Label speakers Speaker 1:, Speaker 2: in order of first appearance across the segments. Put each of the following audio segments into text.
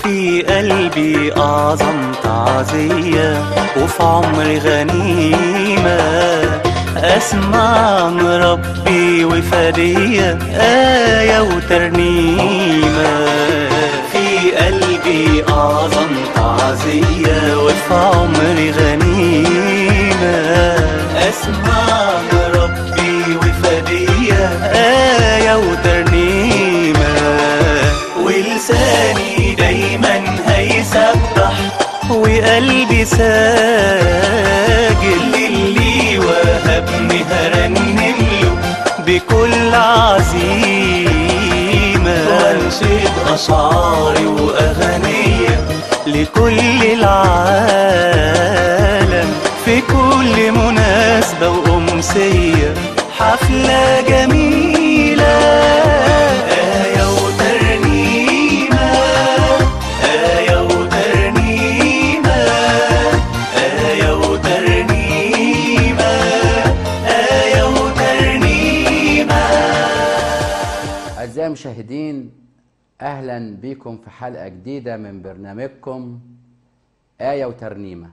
Speaker 1: في قلبي أعظم تعزية وفي عمري غنيمة أسمع من ربي وفدية آية وترنيمة في قلبي أعظم تعزية وفي عمري غنيمة أسمع من ربي وفدية آية وترنيمة ولساني دايما هيسبح وقلبي ساجد للي وهبني هرنمله بكل عزيمة وانشد أشعاري وأغنية لكل العالم في كل مناسبة وأمسية حفلة جميلة آية وترنيمة آية وترنيمة آية وترنيمة آية وترنيمة
Speaker 2: أعزائي المشاهدين أهلا بكم في حلقة جديدة من برنامجكم آية وترنيمة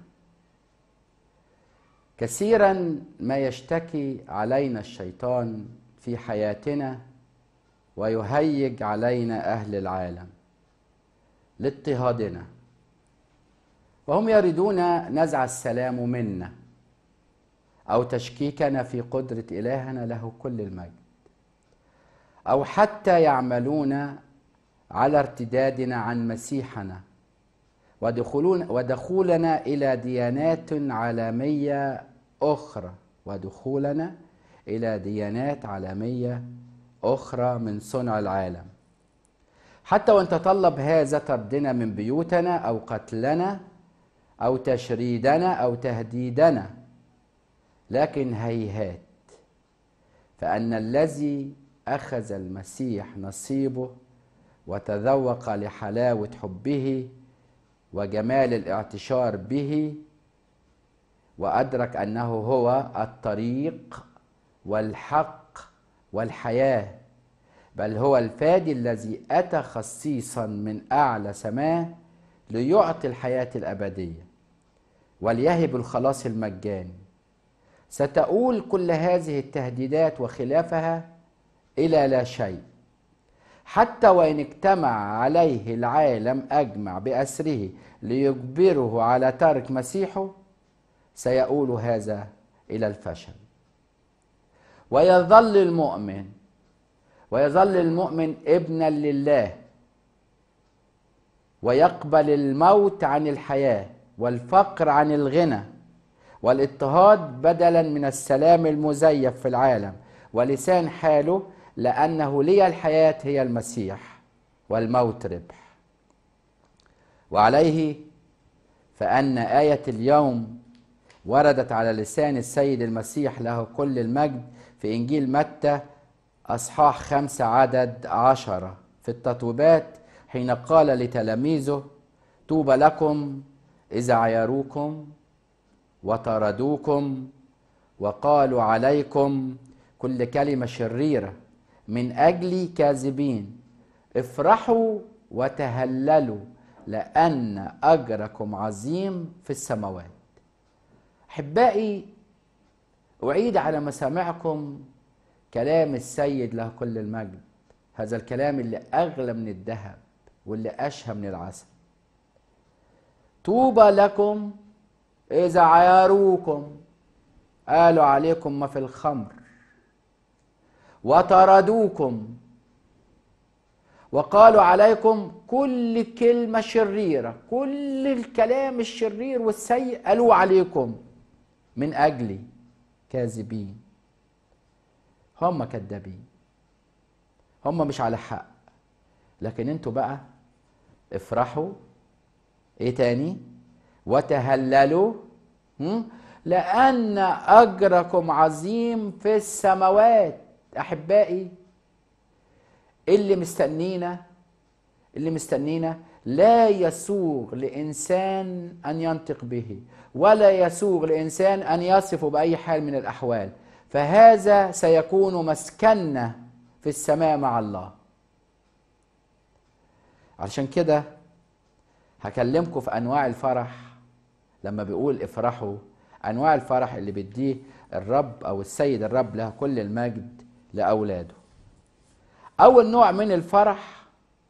Speaker 2: كثيرا ما يشتكي علينا الشيطان في حياتنا ويهيج علينا أهل العالم لاضطهادنا وهم يريدون نزع السلام منا أو تشكيكنا في قدرة إلهنا له كل المجد أو حتى يعملون على ارتدادنا عن مسيحنا ودخولون ودخولنا إلى ديانات عالمية أخرى ودخولنا إلى ديانات عالمية أخرى من صنع العالم حتى وإن تطلب هذا طردنا من بيوتنا أو قتلنا أو تشريدنا أو تهديدنا لكن هيهات فأن الذي أخذ المسيح نصيبه وتذوق لحلاوة حبه وجمال الاعتشار به وأدرك أنه هو الطريق والحق والحياة بل هو الفادي الذي أتى خصيصا من أعلى سماه ليعطي الحياة الأبدية وليهب الخلاص المجاني ستؤول كل هذه التهديدات وخلافها إلى لا شيء حتى وإن اجتمع عليه العالم أجمع بأسره ليجبره على ترك مسيحه سيؤول هذا إلى الفشل ويظل المؤمن ويظل المؤمن ابنا لله ويقبل الموت عن الحياة والفقر عن الغنى والاضطهاد بدلا من السلام المزيف في العالم ولسان حاله لأنه لي الحياة هي المسيح والموت ربح وعليه فأن آية اليوم وردت على لسان السيد المسيح له كل المجد في إنجيل متى أصحاح خمسة عدد عشرة في التطويبات حين قال لتلاميذه طوبى لكم إذا عيروكم وطردوكم وقالوا عليكم كل كلمة شريرة من أجلي كاذبين افرحوا وتهللوا لأن أجركم عظيم في السماوات أحبائي أعيد على مسامعكم كلام السيد له كل المجد هذا الكلام اللي أغلى من الذهب واللي أشهى من العسل طوبى لكم إذا عيروكم قالوا عليكم ما في الخمر وطردوكم وقالوا عليكم كل كلمة شريرة كل الكلام الشرير والسيء قالوا عليكم من أجلي كاذبين هم كذابين هم مش على حق لكن انتوا بقى افرحوا ايه تاني وتهللوا هم؟ لأن أجركم عظيم في السماوات أحبائي اللي مستنينا اللي مستنينا لا يسوغ لإنسان أن ينطق به ولا يسوغ لإنسان أن يصف بأي حال من الأحوال فهذا سيكون مسكننا في السماء مع الله علشان كده هكلمكم في انواع الفرح لما بيقول افرحوا انواع الفرح اللي بيديه الرب او السيد الرب له كل المجد لاولاده اول نوع من الفرح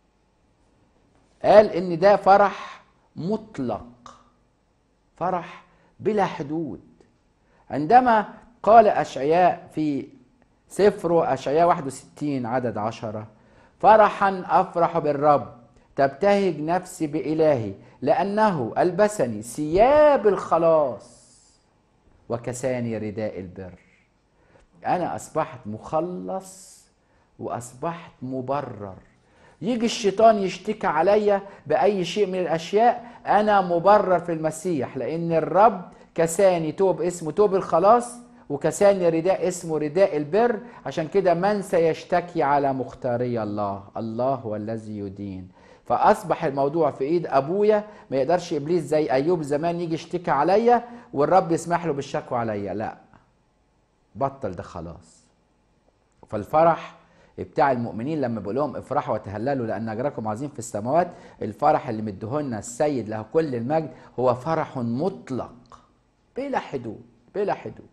Speaker 2: قال ان ده فرح مطلق فرح بلا حدود عندما قال اشعياء في سفره اشعياء 61 عدد عشرة فرحا افرح بالرب تبتهج نفسي بالهي لانه البسني ثياب الخلاص وكساني رداء البر انا اصبحت مخلص واصبحت مبرر يجي الشيطان يشتكي عليا باي شيء من الاشياء انا مبرر في المسيح لان الرب كساني توب اسمه توب الخلاص وكساني رداء اسمه رداء البر عشان كده من سيشتكي على مختاري الله الله هو الذي يدين فاصبح الموضوع في ايد ابويا ما يقدرش ابليس زي ايوب زمان يجي يشتكي عليا والرب يسمح له بالشكوى عليا لا بطل ده خلاص فالفرح بتاع المؤمنين لما بيقول لهم افرحوا وتهللوا لان اجركم عظيم في السماوات الفرح اللي مديهولنا السيد له كل المجد هو فرح مطلق بلا حدود بلا حدود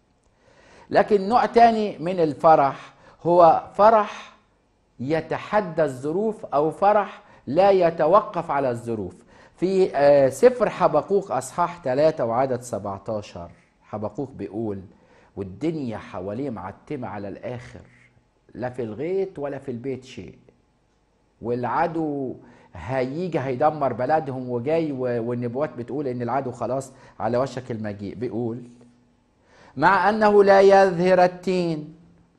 Speaker 2: لكن نوع تاني من الفرح هو فرح يتحدى الظروف او فرح لا يتوقف على الظروف في آه، سفر حبقوق اصحاح 3 وعدد 17 حبقوق بيقول والدنيا حواليه معتمه على الاخر لا في الغيط ولا في البيت شيء والعدو هيجي هيدمر بلدهم وجاي و- والنبوات بتقول ان العدو خلاص على وشك المجيء بيقول مع انه لا يظهر التين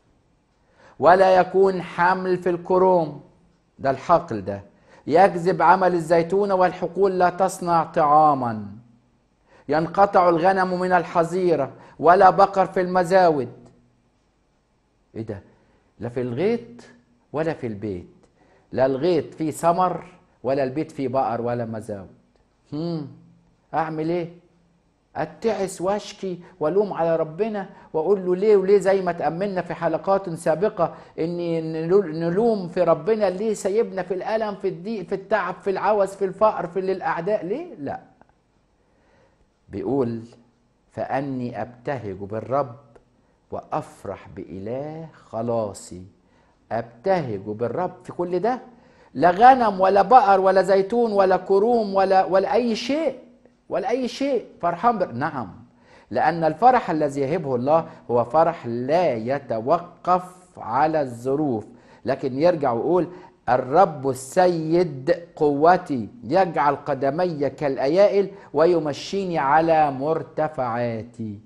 Speaker 2: ولا يكون حمل في الكروم ده الحقل ده يكذب عمل الزيتون والحقول لا تصنع طعاما ينقطع الغنم من الحظيرة ولا بقر في المزاود ايه ده لا في الغيط ولا في البيت لا الغيط فيه ثمر ولا البيت فيه بقر ولا مزاود هم اعمل ايه اتعس واشكي والوم على ربنا واقول له ليه وليه زي ما تاملنا في حلقات سابقه ان نلو- نلوم في ربنا ليه سايبنا في الالم في الضيق في التعب في العوز في الفقر في الاعداء ليه لا بيقول فاني ابتهج بالرب وافرح باله خلاصي ابتهج بالرب في كل ده لا غنم ولا بقر ولا زيتون ولا كروم ولا ولا اي شيء ولا اي شيء فرحان بر... نعم لان الفرح الذي يهبه الله هو فرح لا يتوقف على الظروف لكن يرجع ويقول الرب السيد قوتي يجعل قدمي كالايائل ويمشيني على مرتفعاتي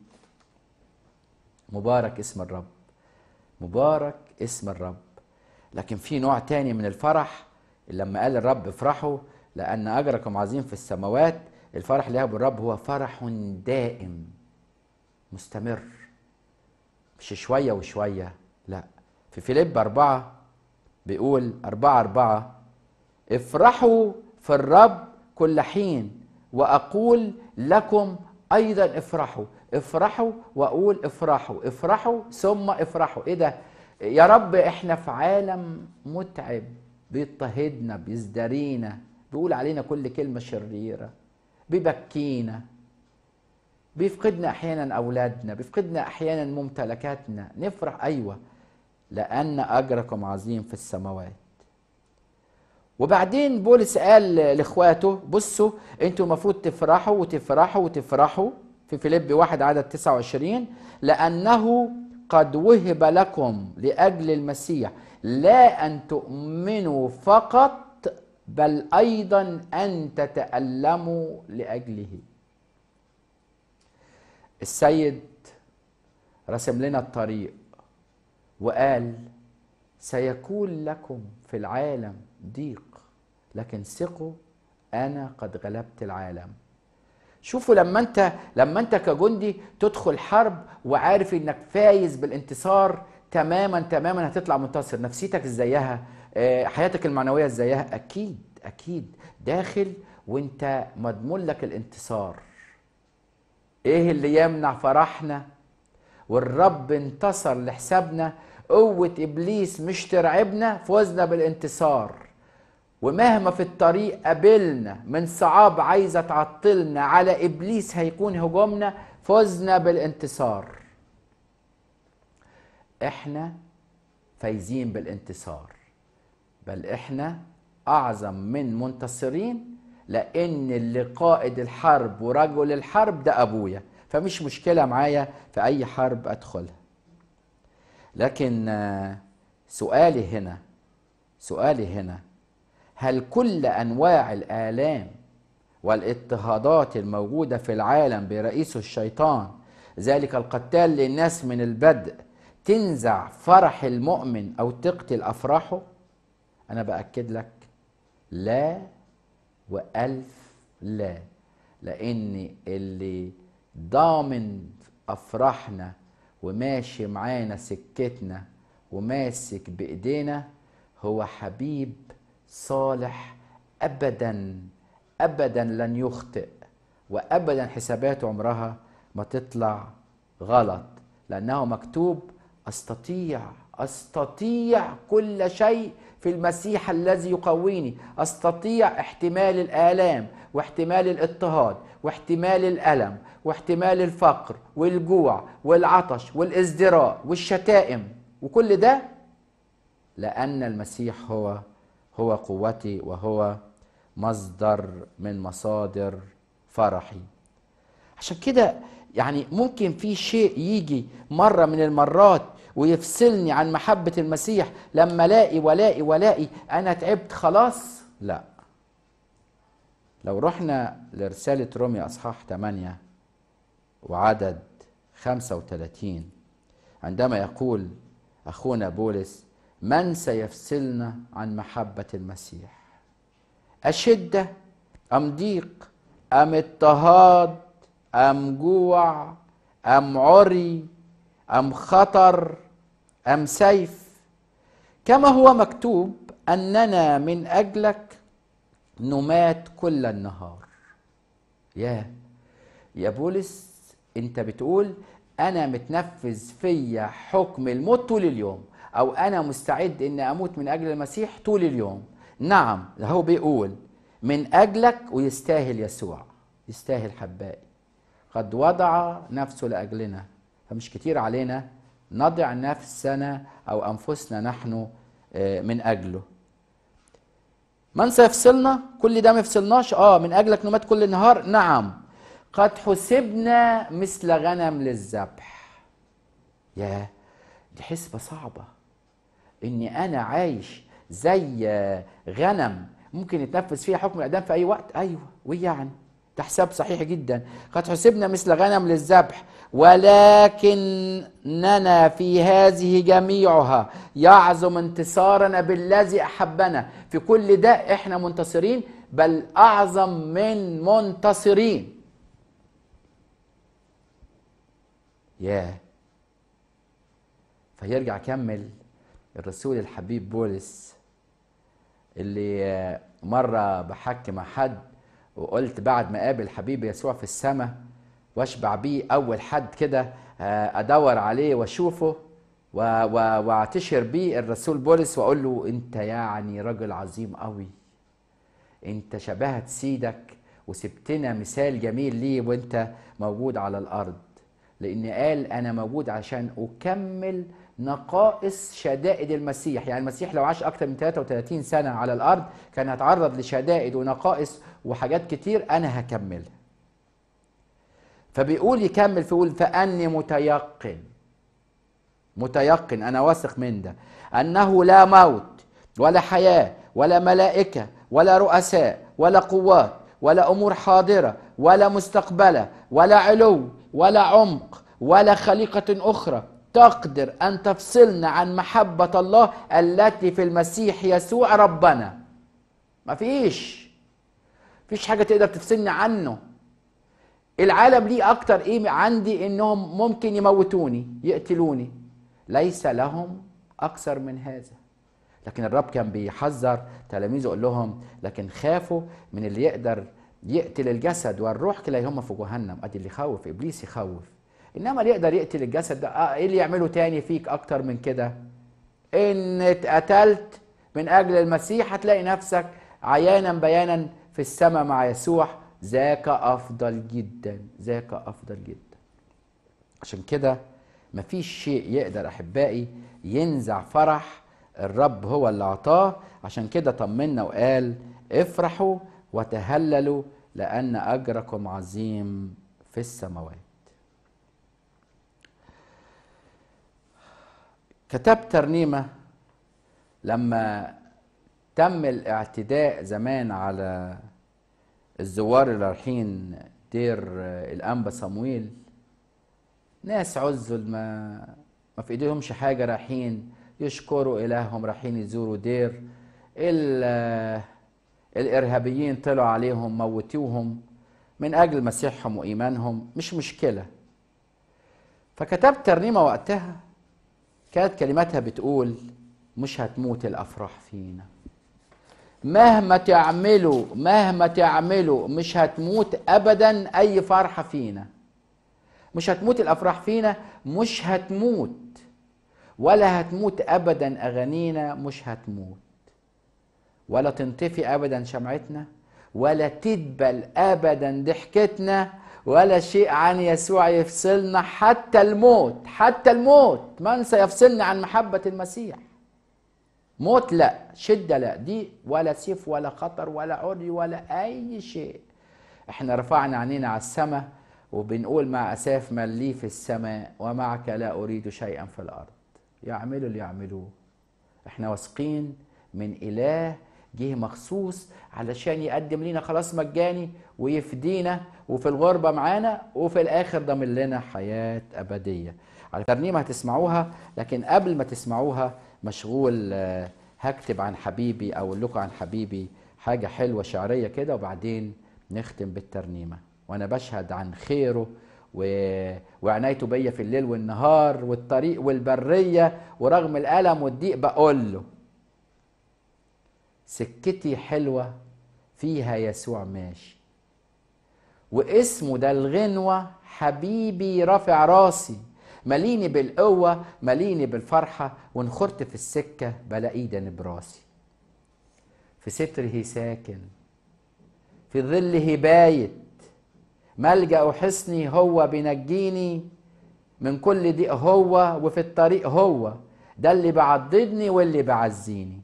Speaker 2: مبارك اسم الرب مبارك اسم الرب لكن في نوع تاني من الفرح لما قال الرب افرحوا لأن أجركم عظيم في السماوات الفرح اللي يهب الرب هو فرح دائم مستمر مش شوية وشوية لا في فيليب أربعة بيقول أربعة أربعة افرحوا في الرب كل حين وأقول لكم أيضا افرحوا افرحوا وأقول افرحوا افرحوا ثم افرحوا إيه ده يا رب إحنا في عالم متعب بيضطهدنا بيزدرينا بيقول علينا كل كلمة شريرة بيبكينا بيفقدنا أحيانا أولادنا بيفقدنا أحيانا ممتلكاتنا نفرح أيوة لأن أجركم عظيم في السماوات وبعدين بولس قال لاخواته بصوا انتوا المفروض تفرحوا وتفرحوا وتفرحوا في فيليب واحد عدد 29 لأنه قد وهب لكم لأجل المسيح لا أن تؤمنوا فقط بل أيضا أن تتألموا لأجله السيد رسم لنا الطريق وقال سيكون لكم في العالم ضيق لكن ثقوا انا قد غلبت العالم شوفوا لما انت لما انت كجندي تدخل حرب وعارف انك فايز بالانتصار تماما تماما هتطلع منتصر نفسيتك ازيها آه، حياتك المعنويه ازيها اكيد اكيد داخل وانت مضمون لك الانتصار ايه اللي يمنع فرحنا والرب انتصر لحسابنا قوة إبليس مش ترعبنا فوزنا بالانتصار ومهما في الطريق قابلنا من صعاب عايزة تعطلنا على إبليس هيكون هجومنا فزنا بالانتصار احنا فايزين بالانتصار بل احنا اعظم من منتصرين لان اللي قائد الحرب ورجل الحرب ده ابويا فمش مشكله معايا في اي حرب ادخلها لكن آه، سؤالي هنا سؤالي هنا هل كل انواع الالام والاضطهادات الموجوده في العالم برئيسه الشيطان ذلك القتال للناس من البدء تنزع فرح المؤمن او تقتل افراحه انا باكد لك لا والف لا لان اللي ضامن افراحنا وماشي معانا سكتنا وماسك بايدينا هو حبيب صالح ابدا ابدا لن يخطئ وابدا حساباته عمرها ما تطلع غلط لانه مكتوب استطيع استطيع كل شيء في المسيح الذي يقويني استطيع احتمال الالام واحتمال الاضطهاد واحتمال الالم واحتمال الفقر والجوع والعطش والازدراء والشتائم وكل ده لان المسيح هو هو قوتي وهو مصدر من مصادر فرحي عشان كده يعني ممكن في شيء يجي مرة من المرات ويفصلني عن محبة المسيح لما الاقي والاقي والاقي انا تعبت خلاص لا لو رحنا لرسالة روميا اصحاح 8 وعدد 35 عندما يقول اخونا بولس من سيفصلنا عن محبة المسيح أشدة أم ضيق أم اضطهاد أم جوع أم عري أم خطر أم سيف كما هو مكتوب أننا من أجلك نمات كل النهار يا يا بولس أنت بتقول أنا متنفذ فيا حكم الموت طول اليوم أو أنا مستعد إني أموت من أجل المسيح طول اليوم نعم هو بيقول من أجلك ويستاهل يسوع يستاهل حبائي قد وضع نفسه لأجلنا فمش كتير علينا نضع نفسنا أو أنفسنا نحن آه، من أجله من سيفصلنا كل ده ما يفصلناش اه من اجلك نمات كل نهار نعم قد حسبنا مثل غنم للذبح يا دي حسبة صعبة اني انا عايش زي غنم ممكن يتنفذ فيها حكم الاعدام في اي وقت ايوه ويعني ده حساب صحيح جدا قد حسبنا مثل غنم للذبح ولكننا في هذه جميعها يعظم انتصارنا بالذي احبنا في كل ده احنا منتصرين بل اعظم من منتصرين ياه فيرجع كمل الرسول الحبيب بولس اللي مرة بحكي مع حد وقلت بعد ما قابل حبيبي يسوع في السماء واشبع بيه اول حد كده ادور عليه واشوفه و- و- واعتشر بيه الرسول بولس واقول له انت يعني راجل عظيم قوي انت شبهت سيدك وسبتنا مثال جميل ليه وانت موجود على الارض لان قال انا موجود عشان اكمل نقائص شدائد المسيح يعني المسيح لو عاش اكتر من 33 سنه على الارض كان هيتعرض لشدائد ونقائص وحاجات كتير انا هكملها فبيقول يكمل فيقول فاني متيقن متيقن انا واثق من ده انه لا موت ولا حياه ولا ملائكه ولا رؤساء ولا قوات ولا امور حاضره ولا مستقبله ولا علو ولا عمق ولا خليقه اخرى تقدر ان تفصلنا عن محبه الله التي في المسيح يسوع ربنا مفيش مفيش حاجه تقدر تفصلني عنه العالم ليه اكتر ايه عندي انهم ممكن يموتوني يقتلوني ليس لهم اكثر من هذا لكن الرب كان بيحذر تلاميذه يقول لهم لكن خافوا من اللي يقدر يقتل الجسد والروح كلاهما في جهنم ادي اللي يخوف ابليس يخوف انما اللي يقدر يقتل الجسد ده آه، ايه اللي يعمله تاني فيك اكتر من كده ان اتقتلت من اجل المسيح هتلاقي نفسك عيانا بيانا في السماء مع يسوع ذاك افضل جدا ذاك افضل جدا عشان كده مفيش شيء يقدر احبائي ينزع فرح الرب هو اللي اعطاه عشان كده طمنا وقال افرحوا وتهللوا لان اجركم عظيم في السماوات كتبت ترنيمه لما تم الاعتداء زمان على الزوار اللي رايحين دير الانبا صمويل ناس عزل ما ما في ايديهمش حاجه رايحين يشكروا الههم رايحين يزوروا دير ال- الارهابيين طلعوا عليهم موتوهم من اجل مسيحهم وايمانهم مش مشكله فكتبت ترنيمه وقتها كانت كلماتها بتقول مش هتموت الافراح فينا مهما تعملوا مهما تعملوا مش هتموت ابدا اي فرحه فينا مش هتموت الافراح فينا مش هتموت ولا هتموت ابدا اغانينا مش هتموت ولا تنطفي ابدا شمعتنا ولا تدبل ابدا ضحكتنا ولا شيء عن يسوع يفصلنا حتى الموت حتى الموت من سيفصلنا عن محبه المسيح موت لا شده لا دي ولا سيف ولا خطر ولا عري ولا اي شيء احنا رفعنا عينينا على السماء وبنقول مع اساف من لي في السماء ومعك لا اريد شيئا في الارض يعملوا اللي يعملوه احنا واثقين من اله جه مخصوص علشان يقدم لنا خلاص مجاني ويفدينا وفي الغربه معانا وفي الاخر ضامن لنا حياه ابديه على ترنيمه هتسمعوها لكن قبل ما تسمعوها مشغول آه، هكتب عن حبيبي او اقول لكم عن حبيبي حاجه حلوه شعريه كده وبعدين نختم بالترنيمه وانا بشهد عن خيره و... وعنايته بيا في الليل والنهار والطريق والبريه ورغم الالم والضيق بقول له سكتي حلوه فيها يسوع ماشي واسمه ده الغنوة حبيبي رافع راسي مليني بالقوة مليني بالفرحة ونخرت في السكة بلاقيه ده براسي في ستره ساكن في ظله بايت ملجأ حصني هو بينجيني من كل ضيق هو وفي الطريق هو ده اللي بعضدني واللي بعزيني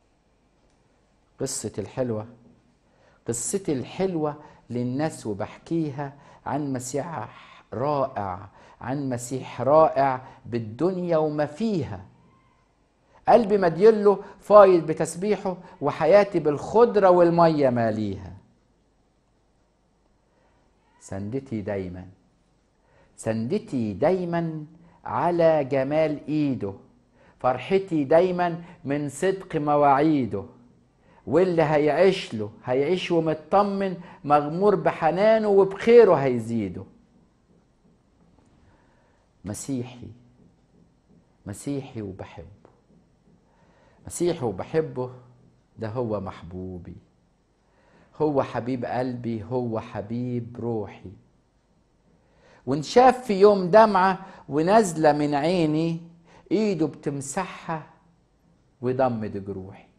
Speaker 2: قصة الحلوة قصتي الحلوة للناس وبحكيها عن مسيح رائع عن مسيح رائع بالدنيا وما فيها قلبي مديله فايض بتسبيحه وحياتي بالخضرة والمية ماليها سندتي دايما سندتي دايما على جمال ايده فرحتي دايما من صدق مواعيده واللي هيعيش له هيعيش ومطمن مغمور بحنانه وبخيره هيزيده مسيحي مسيحي وبحبه مسيحي وبحبه ده هو محبوبي هو حبيب قلبي هو حبيب روحي وانشاف في يوم دمعة ونازلة من عيني ايده بتمسحها وضمد جروحي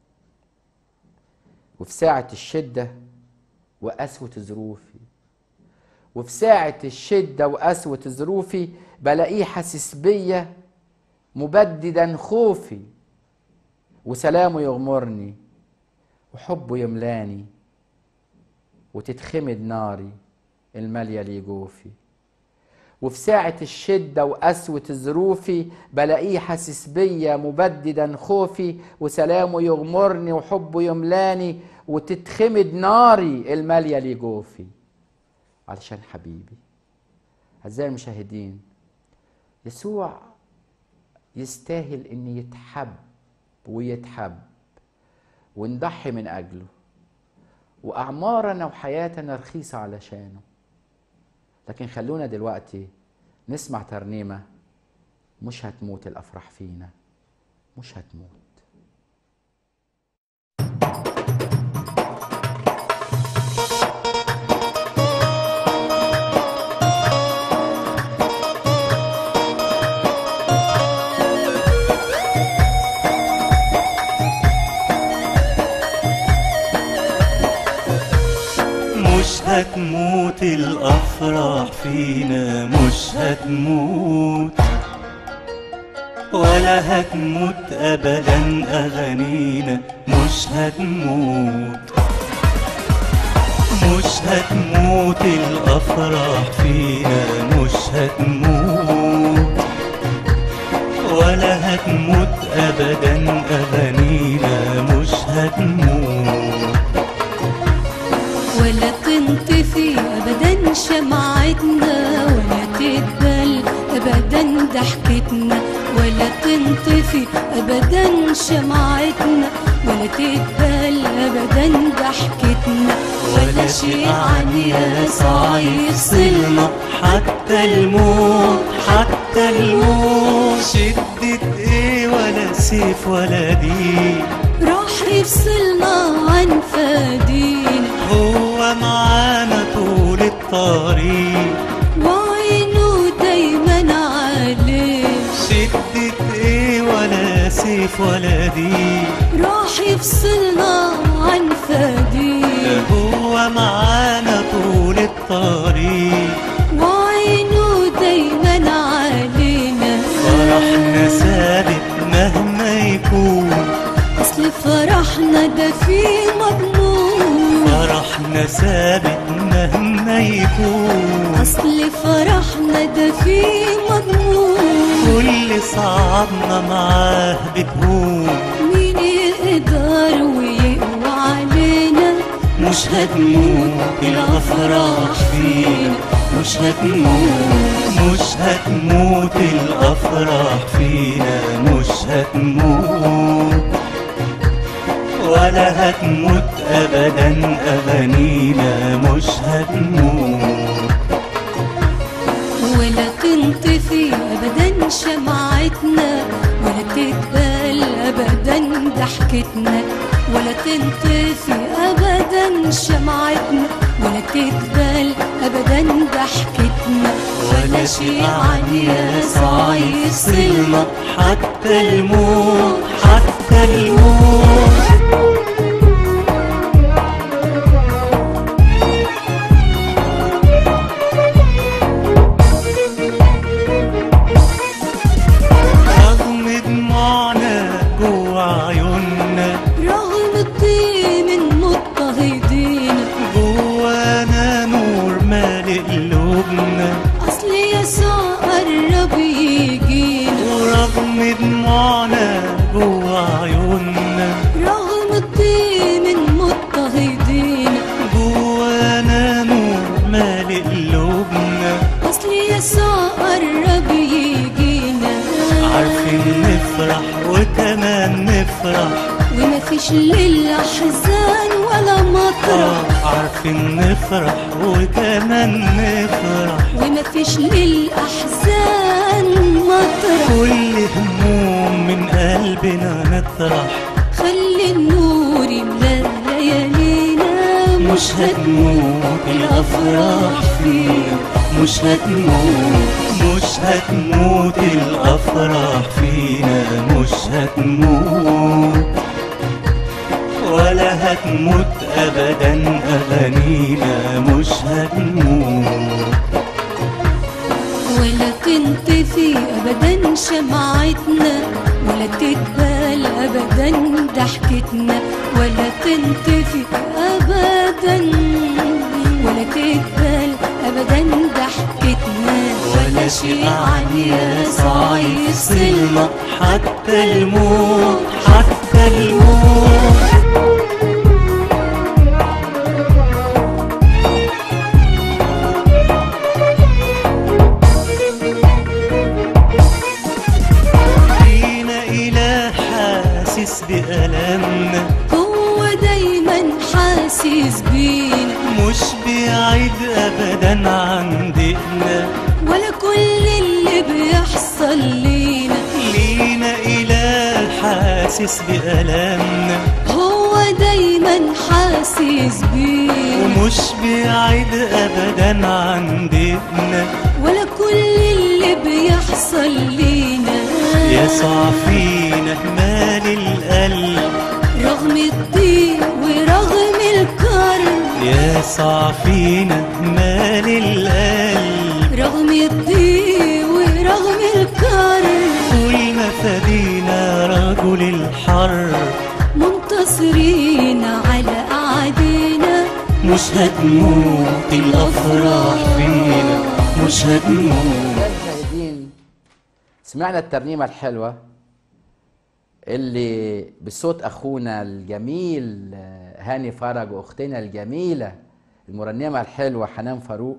Speaker 2: وفي ساعة الشدة وقسوة ظروفي وفي ساعة الشدة وقسوة ظروفي بلاقيه حاسس بيا مبددا خوفي وسلامه يغمرني وحبه يملاني وتتخمد ناري المالية لي جوفي وفي ساعة الشدة وقسوة ظروفي بلاقيه حاسس بيا مبددا خوفي وسلامه يغمرني وحبه يملاني وتتخمد ناري المالية لي جوفي علشان حبيبي أعزائي المشاهدين يسوع يستاهل إن يتحب ويتحب ونضحي من أجله وأعمارنا وحياتنا رخيصة علشانه لكن خلونا دلوقتي نسمع ترنيمة مش هتموت الأفراح فينا مش هتموت
Speaker 1: هتموت الأفراح فينا مش هتموت ولا هتموت أبدا أغانينا مش هتموت مش هتموت الأفراح فينا مش هتموت ولا هتموت أبدا أغانينا مش هتموت
Speaker 3: ولا تنطفي ابدا شمعتنا ولا تقبل ابدا ضحكتنا ولا تنطفي ابدا شمعتنا ولا تقبل ابدا ضحكتنا
Speaker 1: ولا شيء عن يسوع يفصلنا حتى الموت حتى الموت شدة ايه ولا سيف ولا دين
Speaker 3: راح يفصلنا عن فادينا
Speaker 1: هو معانا طول الطريق
Speaker 3: وعينه دايما عليه
Speaker 1: شدة ايه ولا سيف ولا دين
Speaker 3: راح يفصلنا عن فادينا
Speaker 1: ده هو معانا طول الطريق
Speaker 3: وعينه دايما علينا
Speaker 1: فرحنا ثابت مهما يكون
Speaker 3: اصل فرحنا ده فيه مضمون
Speaker 1: فرحنا ثابت مهما يكون
Speaker 3: اصل فرحنا ده فيه مضمون
Speaker 1: كل صعبنا معاه بتهون
Speaker 3: مين يقدر ويقوى علينا
Speaker 1: مش هتموت الأفراح فينا مش هتموت مش هتموت الأفراح فينا مش هتموت ولا هتموت أبدا أغانينا مش هتموت
Speaker 3: ولا تنطفي ابدا شمعتنا ولا تقبل ابدا ضحكتنا ولا تنطفي ابدا شمعتنا ولا تقبل ابدا ضحكتنا
Speaker 1: ولا شيء عن يسوع يفصلنا حتى الموت حتى الموت رغم دموعنا جوا عيوننا
Speaker 3: رغم الطين من مضطهدين
Speaker 1: جوانا نور مالئ قلوبنا
Speaker 3: اصل يسوع قرب يجينا
Speaker 1: ورغم دموعنا جوا عيوننا
Speaker 3: رغم الطين من مضطهدين
Speaker 1: جوانا نور مالئ قلوبنا
Speaker 3: اصل يسوع قرب يجينا
Speaker 1: عارفين نفرح وكمان نفرح
Speaker 3: ومفيش للأحزان ولا مطرح
Speaker 1: آه، عارفين نفرح وكمان نفرح
Speaker 3: ومفيش للأحزان مطرح
Speaker 1: كل هموم من قلبنا نطرح
Speaker 3: خلي النور يملى ليالينا
Speaker 1: مش هتموت الأفراح فينا مش هتموت مش هتموت الأفراح فينا مش هتموت ولا هتموت أبدا أغانينا مش هتموت
Speaker 3: ولا تنطفي أبدا شمعتنا ولا تقبل أبدا ضحكتنا ولا تنطفي أبدا ولا تقبل أبدا ضحكتنا
Speaker 1: ولا شيء عن يسوع يفصلنا حتى الموت حتى الموت فينا إله حاسس بألمنا
Speaker 3: هو دايما حاسس بينا
Speaker 1: مش بعيد أبدا عن دقنا
Speaker 3: ولا كل اللي بيحصل لينا
Speaker 1: لينا إله حاسس بألمنا
Speaker 3: هو دايما حاسس بينا
Speaker 1: ومش بعيد أبدا عن دقنا
Speaker 3: ولا كل اللي بيحصل لينا
Speaker 1: يسوع فينا مال القلب
Speaker 3: رغم الضيق ورغم الكرب
Speaker 1: يسع فينا مال القلب
Speaker 3: رغم الضيق ورغم الكرب
Speaker 1: طول ما فدينا رجل الحرب
Speaker 3: منتصرين على أعدينا
Speaker 1: مش هتموت الأفراح فينا مش هتموت
Speaker 2: المشاهدين سمعنا الترنيمة الحلوة اللي بصوت أخونا الجميل آه، هاني فرج وأختنا الجميلة المرنمة الحلوة حنان فاروق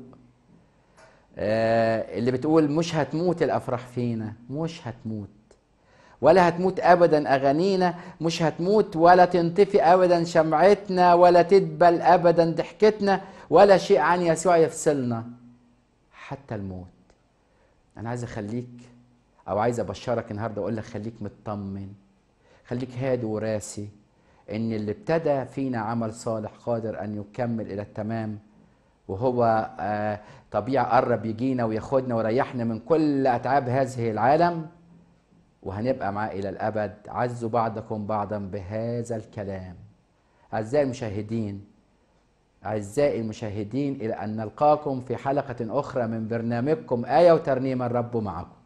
Speaker 2: آه، اللي بتقول مش هتموت الأفراح فينا مش هتموت ولا هتموت أبدا أغانينا مش هتموت ولا تنطفي أبدا شمعتنا ولا تدبل أبدا ضحكتنا ولا شيء عن يسوع يفصلنا حتى الموت انا عايز اخليك او عايز ابشرك النهارده اقول لك خليك مطمن خليك هادي وراسي ان اللي ابتدى فينا عمل صالح قادر ان يكمل الى التمام وهو آه، طبيعي قرب يجينا وياخدنا ويريحنا من كل اتعاب هذه العالم وهنبقى معاه الى الابد عزوا بعضكم بعضا بهذا الكلام اعزائي المشاهدين أعزائي المشاهدين إلى أن نلقاكم في حلقة أخرى من برنامجكم آية وترنيم الرب معكم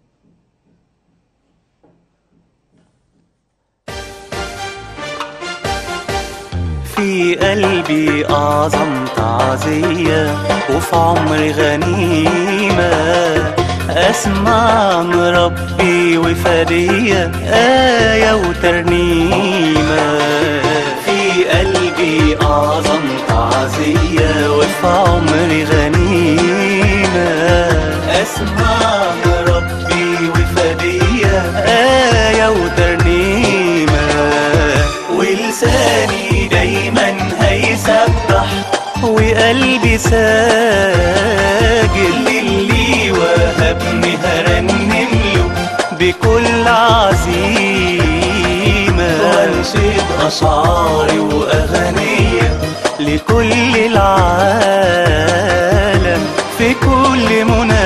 Speaker 1: في قلبي أعظم تعزية وفي عمري غنيمة أسمع عن ربي وفدية آية وترنيمة في قلبي أعظم تعزية وفي عمري غنيمة أسمع عن ربي وفدية آية وترنيمة ولساني دايما هيسبح وقلبي ساجد للي وهبني هرنم له بكل عزيمة وانشد أشعاري وأغنية لكل العالم في كل منى